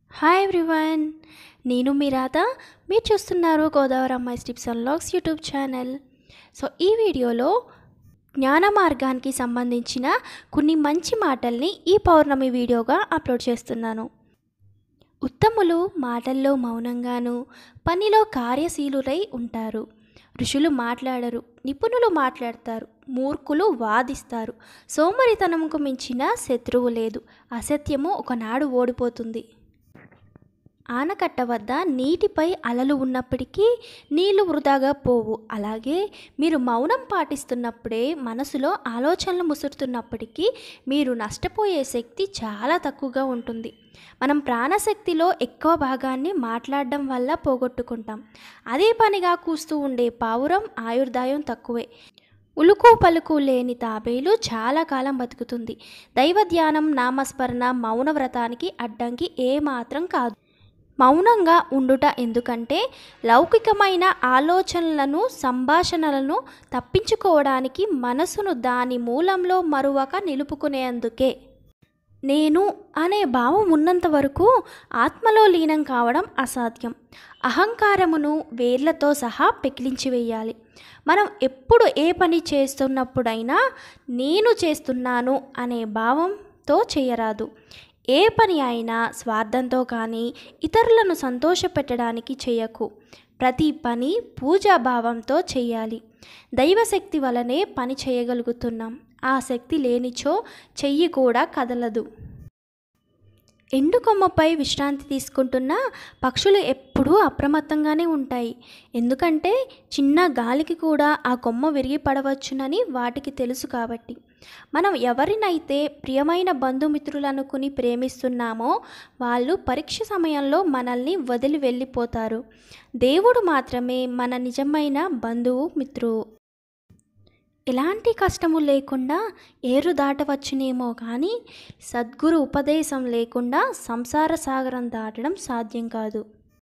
hi everyone నేను మీ రాధ మీరు చూస్తున్నారు గోదావరి అమ్మాయి tips and vlogs YouTube channel so ఈ వీడియోలో జ్ఞాన మార్గానికి సంబంధించిన కొన్ని మంచి మాటల్ని ఈ పౌర్ణమి వీడియోగా అప్లోడ్ చేస్తున్నాను ఉత్తములు మాటల్లో మౌనంగాను పనిలో కార్యశీలురై ఉంటారు ఋషులు మాట్లాడరు నిపుణులు మాట్లాడతారు మూర్ఖులు వాదిస్తారు సోమరితనంకు మించిన శత్రువు లేదు అసత్యము ఒకనాడు ఓడిపోతుంది ఆనకట్ట వద్ద నీటిపై అలలు ఉన్నప్పటికీ నీళ్లు వృధాగా పోవు అలాగే మీరు మౌనం పాటిస్తున్నప్పుడే మనసులో ఆలోచనలు ముసురుతున్నప్పటికీ మీరు నష్టపోయే శక్తి చాలా తక్కువగా ఉంటుంది మనం ప్రాణశక్తిలో ఎక్కువ భాగాన్ని మాట్లాడడం వల్ల పోగొట్టుకుంటాం అదే పనిగా కూస్తూ ఉండే పావురం ఆయుర్దాయం తక్కువే ఉలుకు పలుకు లేని తాబేలు చాలా కాలం బతుకుతుంది దైవ ధ్యానం నామస్మరణ మౌన వ్రతానికి అడ్డంకి ఏమాత్రం కాదు మౌనంగా ఉండుట ఎందుకంటే లౌకికమైన ఆలోచనలను సంభాషణలను తప్పించుకోవడానికి మనసును దాని మూలంలో మరువక నిలుపుకునేందుకే నేను అనే భావం ఉన్నంత వరకు ఆత్మలో లీనం కావడం అసాధ్యం అహంకారమును వేర్లతో సహా పెకిలించి వేయాలి మనం ఎప్పుడు ఏ పని చేస్తున్నప్పుడైనా నేను చేస్తున్నాను అనే భావంతో చేయరాదు ఏ పని అయినా స్వార్థంతో కానీ ఇతరులను సంతోషపెట్టడానికి చేయకు ప్రతి పని పూజాభావంతో చేయాలి దైవశక్తి వలనే పని చేయగలుగుతున్నాం ఆ శక్తి లేనిచో చెయ్యి కూడా కదలదు ఎండు కొమ్మపై విశ్రాంతి తీసుకుంటున్న పక్షులు ఎప్పుడూ అప్రమత్తంగానే ఉంటాయి ఎందుకంటే చిన్న గాలికి కూడా ఆ కొమ్మ విరిగి పడవచ్చునని వాటికి తెలుసు కాబట్టి మనం ఎవరినైతే ప్రియమైన బంధుమిత్రులనుకుని ప్రేమిస్తున్నామో వాళ్ళు పరీక్ష సమయంలో మనల్ని వదిలి వెళ్ళిపోతారు దేవుడు మాత్రమే మన నిజమైన బంధువు మిత్రువు ఎలాంటి కష్టము లేకుండా ఏరు దాటవచ్చునేమో కానీ సద్గురు ఉపదేశం లేకుండా సంసార సాగరం దాటడం సాధ్యం కాదు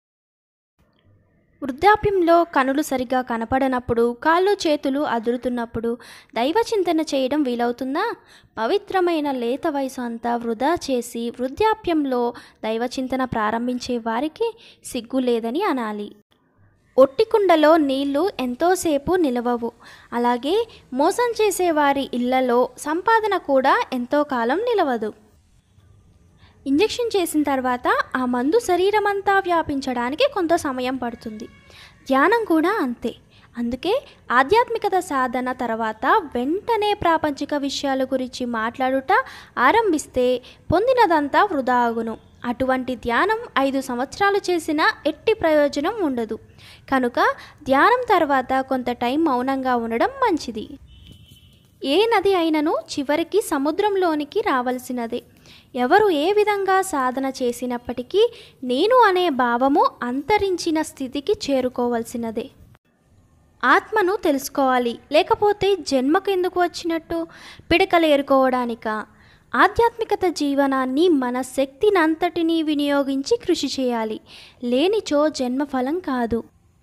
వృద్ధాప్యంలో కనులు సరిగా కనపడనప్పుడు కాళ్ళు చేతులు అదురుతున్నప్పుడు దైవ చింతన చేయడం వీలవుతుందా పవిత్రమైన లేత వయసు అంతా వృధా చేసి వృద్ధాప్యంలో దైవ చింతన ప్రారంభించే వారికి సిగ్గు లేదని అనాలి ఒట్టికుండలో నీళ్లు ఎంతోసేపు నిలవవు అలాగే మోసం చేసేవారి ఇళ్లలో సంపాదన కూడా ఎంతో కాలం నిలవదు ఇంజెక్షన్ చేసిన తర్వాత ఆ మందు శరీరం అంతా వ్యాపించడానికి కొంత సమయం పడుతుంది ధ్యానం కూడా అంతే అందుకే ఆధ్యాత్మికత సాధన తర్వాత వెంటనే ప్రాపంచిక విషయాల గురించి మాట్లాడుట ఆరంభిస్తే పొందినదంతా వృధా అగును అటువంటి ధ్యానం ఐదు సంవత్సరాలు చేసినా ఎట్టి ప్రయోజనం ఉండదు కనుక ధ్యానం తర్వాత కొంత టైం మౌనంగా ఉండడం మంచిది ఏ నది అయినను చివరికి సముద్రంలోనికి రావలసినదే ఎవరు ఏ విధంగా సాధన చేసినప్పటికీ నేను అనే భావము అంతరించిన స్థితికి చేరుకోవలసినదే ఆత్మను తెలుసుకోవాలి లేకపోతే జన్మకు ఎందుకు వచ్చినట్టు పిడకలు ఏరుకోవడానిక ఆధ్యాత్మికత జీవనాన్ని మన శక్తినంతటినీ వినియోగించి కృషి చేయాలి లేనిచో జన్మఫలం కాదు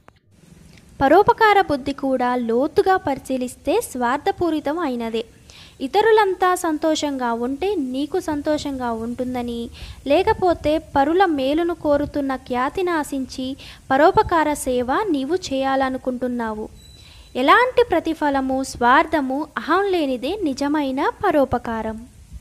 పరోపకార బుద్ధి కూడా లోతుగా పరిశీలిస్తే స్వార్థపూరితం అయినదే ఇతరులంతా సంతోషంగా ఉంటే నీకు సంతోషంగా ఉంటుందని లేకపోతే పరుల మేలును కోరుతున్న ఖ్యాతిని ఆశించి పరోపకార సేవ నీవు చేయాలనుకుంటున్నావు ఎలాంటి ప్రతిఫలము స్వార్థము అహం లేనిదే నిజమైన పరోపకారం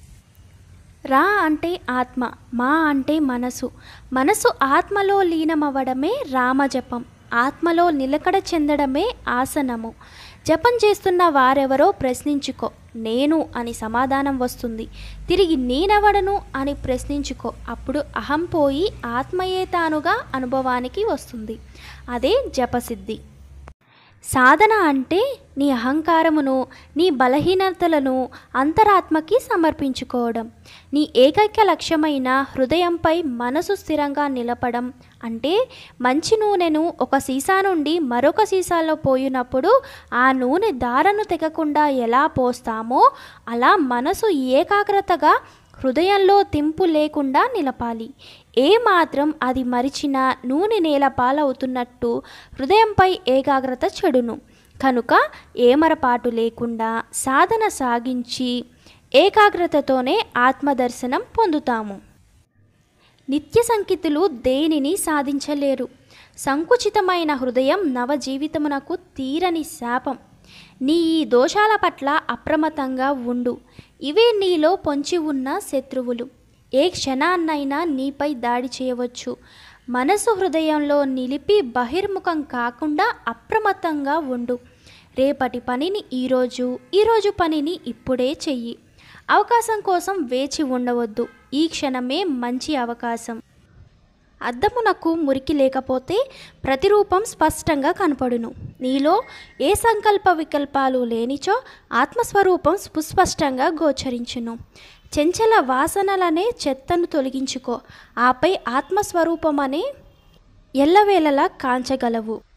రా అంటే ఆత్మ మా అంటే మనసు మనసు ఆత్మలో లీనమవ్వడమే రామజపం ఆత్మలో నిలకడ చెందడమే ఆసనము జపం చేస్తున్న వారెవరో ప్రశ్నించుకో నేను అని సమాధానం వస్తుంది తిరిగి నేనెవడను అని ప్రశ్నించుకో అప్పుడు అహం పోయి ఆత్మయే తానుగా అనుభవానికి వస్తుంది అదే జపసిద్ధి సాధన అంటే నీ అహంకారమును నీ బలహీనతలను అంతరాత్మకి సమర్పించుకోవడం నీ ఏకైక లక్ష్యమైన హృదయంపై మనసు స్థిరంగా నిలపడం అంటే మంచి నూనెను ఒక సీసా నుండి మరొక సీసాలో పోయినప్పుడు ఆ నూనె దారను తెగకుండా ఎలా పోస్తామో అలా మనసు ఏకాగ్రతగా హృదయంలో తింపు లేకుండా నిలపాలి ఏ మాత్రం అది మరిచిన నూనె నేల పాలవుతున్నట్టు హృదయంపై ఏకాగ్రత చెడును కనుక ఏమరపాటు లేకుండా సాధన సాగించి ఏకాగ్రతతోనే ఆత్మదర్శనం పొందుతాము నిత్య సంకితులు దేనిని సాధించలేరు సంకుచితమైన హృదయం నవజీవితమునకు తీరని శాపం నీ ఈ దోషాల పట్ల అప్రమత్తంగా ఉండు ఇవే నీలో పొంచి ఉన్న శత్రువులు ఏ క్షణాన్నైనా నీపై దాడి చేయవచ్చు మనసు హృదయంలో నిలిపి బహిర్ముఖం కాకుండా అప్రమత్తంగా ఉండు రేపటి పనిని ఈరోజు ఈరోజు పనిని ఇప్పుడే చెయ్యి అవకాశం కోసం వేచి ఉండవద్దు ఈ క్షణమే మంచి అవకాశం అద్దమునకు మురికి లేకపోతే ప్రతిరూపం స్పష్టంగా కనపడును నీలో ఏ సంకల్ప వికల్పాలు లేనిచో ఆత్మస్వరూపం సుస్పష్టంగా గోచరించును చెంచల వాసనలనే చెత్తను తొలగించుకో ఆపై ఆత్మస్వరూపమనే ఎల్లవేళలా కాంచగలవు